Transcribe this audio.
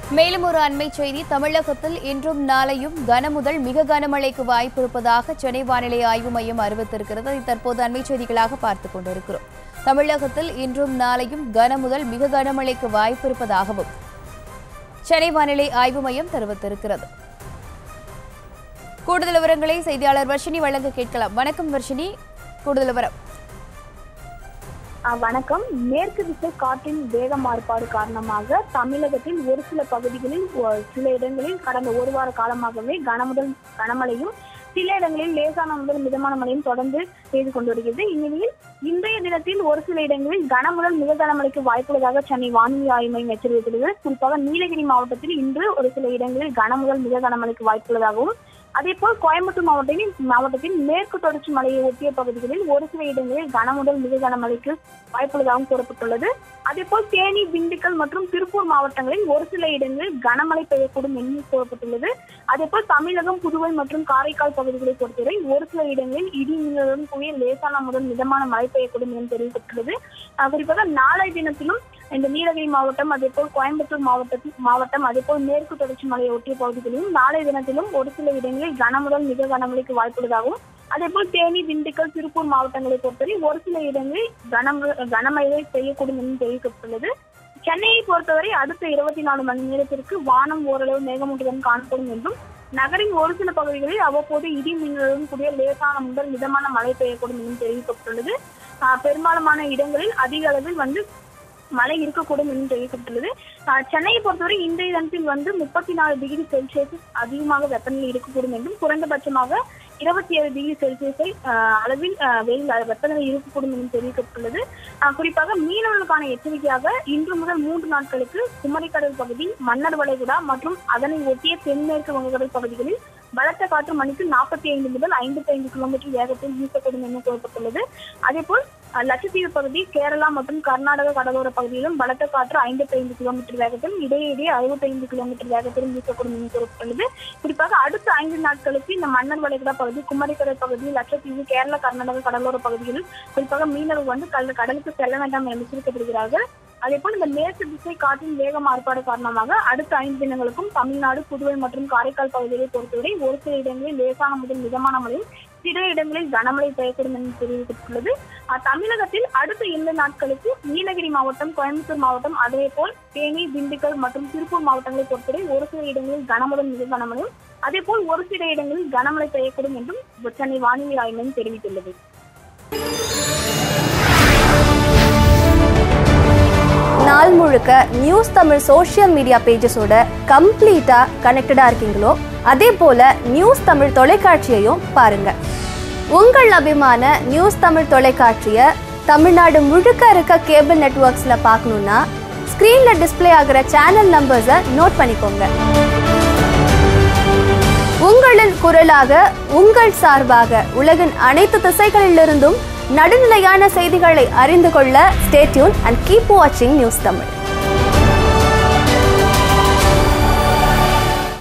மேலும் ஒரு அண்மை செய்தி தமிழகத்தில் இன்றும் நாளையும் கனமுதல் மிக கனமழைக்கு வாய்ப்பு இருப்பதாக சென்னை வானிலை ஆய்வு மையம் அறிவித்திருக்கிறது இதை தற்போது அண்மை செய்திகளாக பார்த்துக் கொண்டிருக்கிறோம் தமிழகத்தில் இன்றும் நாளையும் கனமுதல் மிக கனமழைக்கு வாய்ப்பு இருப்பதாகவும் சென்னை வானிலை ஆய்வு மையம் தெரிவித்திருக்கிறது கூடுதல் விவரங்களை செய்தியாளர் வர்ஷினி வழங்க கேட்கலாம் வணக்கம் வர்ஷினி கூடுதல் விவரம் அஹ் வணக்கம் மேற்கு திசை காற்றின் வேக மாறுபாடு காரணமாக தமிழகத்தில் ஒரு சில பகுதிகளில் ஒ- சில இடங்களில் கடந்த ஒரு வார காலமாகவே கனமுதல் கனமழையும் சில இடங்களில் லேசான முதல் மிதமான மழையும் தொடர்ந்து பெய்து கொண்டு வருகிறது இந்நிலையில் இன்றைய தினத்தில் ஒரு சில இடங்களில் கனமுதல் மிக கனமழைக்கு வாய்ப்புள்ளதாக சென்னை வானிலை ஆய்வு மையம் எச்சரித்துள்ளது குறிப்பாக நீலகிரி மாவட்டத்தில் இன்று ஒரு சில இடங்களில் கனமுதல் மிக கனமழைக்கு வாய்ப்புள்ளதாகவும் அதேபோல் கோயம்புத்தூர் மாவட்டத்தில் மாவட்டத்தில் மேற்கு தொடர்ச்சி மலையை ஒட்டிய பகுதிகளில் ஒரு சில இடங்களில் கனமுதல் மிக கனமழைக்கு வாய்ப்புள்ளதாகவும் கூறப்பட்டுள்ளது அதேபோல் தேனி திண்டுக்கல் மற்றும் திருப்பூர் மாவட்டங்களில் ஒரு சில இடங்களில் கனமழை பெய்யக்கூடும் என்று கூறப்பட்டுள்ளது அதேபோல் தமிழகம் புதுவை மற்றும் காரைக்கால் பகுதிகளை பொறுத்தவரை ஒரு சில இடங்களில் இடி மின்னலுடன் கூடிய லேசான முதல் மிதமான மழை பெய்யக்கூடும் என்று தெரிவிக்கப்பட்டுள்ளது அஹ் குறிப்பாக நாளை தினத்திலும் இந்த நீலகிரி மாவட்டம் அதேபோல் கோயம்புத்தூர் மாவட்டத்தில் மாவட்டம் அதேபோல் மேற்கு தொடர்ச்சி மலையை ஒட்டிய பகுதிகளிலும் நாளை தினத்திலும் ஒரு சில இடங்களில் கனமுதல் மிக கனமழைக்கு வாய்ப்புள்ளதாகவும் அதேபோல் தேனி திண்டுக்கல் திருப்பூர் மாவட்டங்களை பொறுத்தவரை ஒரு சில இடங்களில் கனம கனமழை பெய்யக்கூடும் என்று தெரிவிக்கப்பட்டுள்ளது சென்னையை பொறுத்தவரை அடுத்த இருபத்தி நாலு மணி நேரத்திற்கு வானம் ஓரளவு மேகமூட்டத்துடன் காணப்படும் என்றும் நகரின் ஒரு சில பகுதிகளில் அவ்வப்போது இடி மின்னலுடன் கூடிய லேசான முதல் மிதமான மழை பெய்யக்கூடும் என்றும் தெரிவிக்கப்பட்டுள்ளது ஆஹ் பெரும்பாலான இடங்களில் அதிக அளவில் வந்து மழை இருக்கக்கூடும் என்று தெரிவிக்கப்பட்டுள்ளது ஆஹ் சென்னையை பொறுத்தவரை இன்றைய தினத்தில் வந்து முப்பத்தி நாலு டிகிரி செல்சியஸ் அதிகமாக வெப்பநிலை இருக்கக்கூடும் என்றும் குறைந்தபட்சமாக இருபத்தி ஏழு டிகிரி செல்சியஸை ஆஹ் அளவில் ஆஹ் வெயில் அஹ் வெப்பநிலை இருக்கக்கூடும் என்று தெரிவிக்கப்பட்டுள்ளது ஆஹ் குறிப்பாக மீனவர்களுக்கான எச்சரிக்கையாக இன்று முதல் மூன்று நாட்களுக்கு குமரிக்கடல் பகுதி மன்னர் வளைகுடா மற்றும் அதனை ஒட்டிய தென்மேற்கு வங்கக்கடல் பகுதிகளில் பலத்த காற்று மணிக்கு நாற்பத்தி ஐந்து முதல் ஐம்பத்தி ஐந்து கிலோமீட்டர் வேகத்தில் வீசக்கூடும் என கூறப்பட்டுள்ளது அதேபோல் அஹ், லட்சத்தீவு பகுதி கேரளா மற்றும் கர்நாடக கடலோர பகுதியிலும் பலத்த காற்று ஐம்பத்தி ஐந்து கிலோமீட்டர் வேகத்திலும் இடையே இடையே அறுபத்தைந்து கிலோமீட்டர் வேகத்திலும் வீசக்கூடும் என கூறப்பட்டுள்ளது குறிப்பாக அடுத்த ஐந்து நாட்களுக்கு இந்த மன்னர் வளைகுடா பகுதி குமரிக்கடல் பகுதி லட்சத்தீவு கேரளா கர்நாடக கடலோர பகுதிகளில் குறிப்பாக மீனவர்கள் வந்து கல் கடலுக்கு செல்ல வேண்டாம் என எச்சரிக்கப்படுகிறார்கள் அதேபோல் இந்த மேற்கு திசை காற்றின் வேக மாறுபாடு காரணமாக அடுத்த ஐந்து தினங்களுக்கும் தமிழ்நாடு புதுவை மற்றும் காரைக்கால் பகுதிகளை பொறுத்தவரை ஒரு சில இடங்களில் லேசான முதல் மிதமான மழையும் சில இடங்களில் கனமழை பெய்யக்கூடும் என்று தெரிவிக்கப்பட்டுள்ளது அஹ், தமிழகத்தில் அடுத்த இரண்டு நாட்களுக்கு நீலகிரி மாவட்டம் கோயம்புத்தூர் மாவட்டம் அதேபோல் தேனி திண்டுக்கல் மற்றும் திருப்பூர் மாவட்டங்களை பொறுத்தவரை ஒரு சில இடங்களில் கனமுடன் மிக கனமழையும் அதேபோல் ஒரு சில இடங்களில் கனமழை பெய்யக்கூடும் என்றும் சென்னை வானிலை ஆய்வு மையம் தெரிவித்துள்ளது நாள் முழுக்க நியூஸ் தமிழ் சோஷியல் மீடியா பேஜஸோட கம்ப்ளீட்டாக கனெக்டடாக இருக்கீங்களோ அதே போல் நியூஸ் தமிழ் தொலைக்காட்சியையும் பாருங்க உங்கள் அபிமான நியூஸ் தமிழ் தொலைக்காட்சியை தமிழ்நாடு முழுக்க இருக்க கேபிள் நெட்வொர்க்ஸில் பார்க்கணுன்னா ஸ்க்ரீனில் டிஸ்ப்ளே ஆகிற சேனல் நம்பர்ஸை நோட் பண்ணிக்கோங்க உங்களின் குரலாக உங்கள் சார்பாக உலகின் அனைத்து திசைகளிலிருந்தும் நடுநிலையான செய்திகளை அறிந்து கொள்ள ஸ்டேட்யூன் அண்ட் கீப் வாட்சிங் நியூஸ் தமிழ்